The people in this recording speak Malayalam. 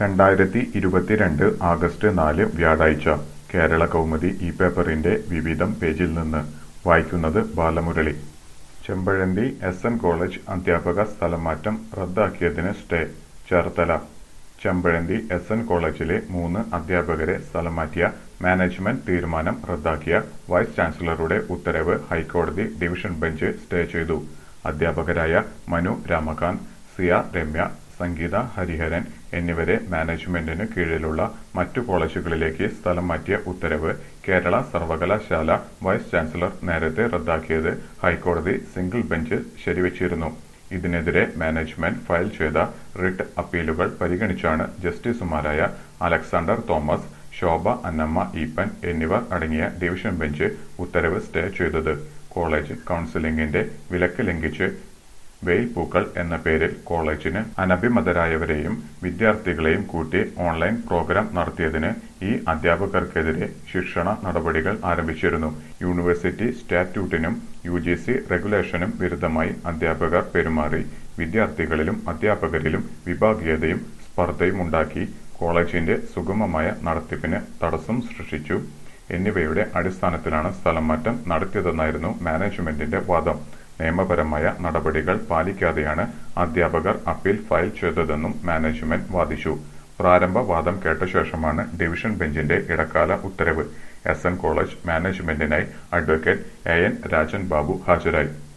രണ്ടായിരത്തി ഇരുപത്തിരണ്ട് ആഗസ്റ്റ് നാല് വ്യാഴാഴ്ച കേരള കൗമുദി ഈ പേപ്പറിന്റെ വിവിധം പേജിൽ നിന്ന് വായിക്കുന്നത് Balamurali Chempazhanthi S N college അധ്യാപക സ്ഥലംമാറ്റം റദ്ദാക്കിയതിന് stay Cherthala Chempazhanthi S N കോളേജിലെ മൂന്ന് അധ്യാപകരെ സ്ഥലം മാറ്റിയ മാനേജ്മെന്റ് തീരുമാനം റദ്ദാക്കിയ വൈസ് ചാൻസലറുടെ ഉത്തരവ് ഹൈക്കോടതി ഡിവിഷൻ ബെഞ്ച് സ്റ്റേ ചെയ്തു അധ്യാപകരായ മനു രാമകാന്ത് സിയ രമ്യ സംഗീത ഹരിഹരൻ എന്നിവരെ മാനേജ്മെന്റിന് കീഴിലുള്ള മറ്റു കോളേജുകളിലേക്ക് സ്ഥലം മാറ്റിയ ഉത്തരവ് കേരള സർവകലാശാല വൈസ് ചാൻസലർ നേരത്തെ റദ്ദാക്കിയത് ഹൈക്കോടതി സിംഗിൾ ബെഞ്ച് ശരിവച്ചിരുന്നു ഇതിനെതിരെ മാനേജ്മെന്റ് ഫയൽ ചെയ്ത റിട്ട് അപ്പീലുകൾ പരിഗണിച്ചാണ് ജസ്റ്റിസുമാരായ അലക്സാണ്ടർ തോമസ് ശോഭ അന്നമ്മ ഈപ്പൻ എന്നിവർ അടങ്ങിയ ഡിവിഷൻ ബെഞ്ച് ഉത്തരവ് സ്റ്റേ ചെയ്തത് കോളേജ് കൗൺസിലിംഗിന്റെ വിലക്ക് ലംഘിച്ച് വെയിൽ പൂക്കൾ എന്ന പേരിൽ കോളേജിന് അനഭിമതരായവരെയും വിദ്യാർത്ഥികളെയും കൂട്ടി ഓൺലൈൻ പ്രോഗ്രാം നടത്തിയതിന് ഈ അധ്യാപകർക്കെതിരെ ശിക്ഷണ നടപടികൾ ആരംഭിച്ചിരുന്നു യൂണിവേഴ്സിറ്റി സ്റ്റാറ്റ്യൂട്ടിനും യു ജി സി റെഗുലേഷനും വിരുദ്ധമായി അധ്യാപകർ പെരുമാറി വിദ്യാർത്ഥികളിലും അധ്യാപകരിലും വിഭാഗീയതയും സ്പർദ്ധയും ഉണ്ടാക്കി കോളേജിന്റെ സുഗമമായ നടത്തിപ്പിന് തടസ്സം സൃഷ്ടിച്ചു എന്നിവയുടെ അടിസ്ഥാനത്തിലാണ് സ്ഥലം മാറ്റം നടത്തിയതെന്നായിരുന്നു മാനേജ്മെന്റിന്റെ വാദം നിയമപരമായ നടപടികൾ പാലിക്കാതെയാണ് അധ്യാപകർ അപ്പീൽ ഫയൽ ചെയ്തതെന്നും മാനേജ്മെന്റ് വാദിച്ചു പ്രാരംഭ വാദം കേട്ട ശേഷമാണ് ഡിവിഷൻ ബെഞ്ചിന്റെ ഇടക്കാല ഉത്തരവ് എസ് എൻ കോളേജ് മാനേജ്മെന്റിനായി advocate A N Rajan Babu ഹാജരായി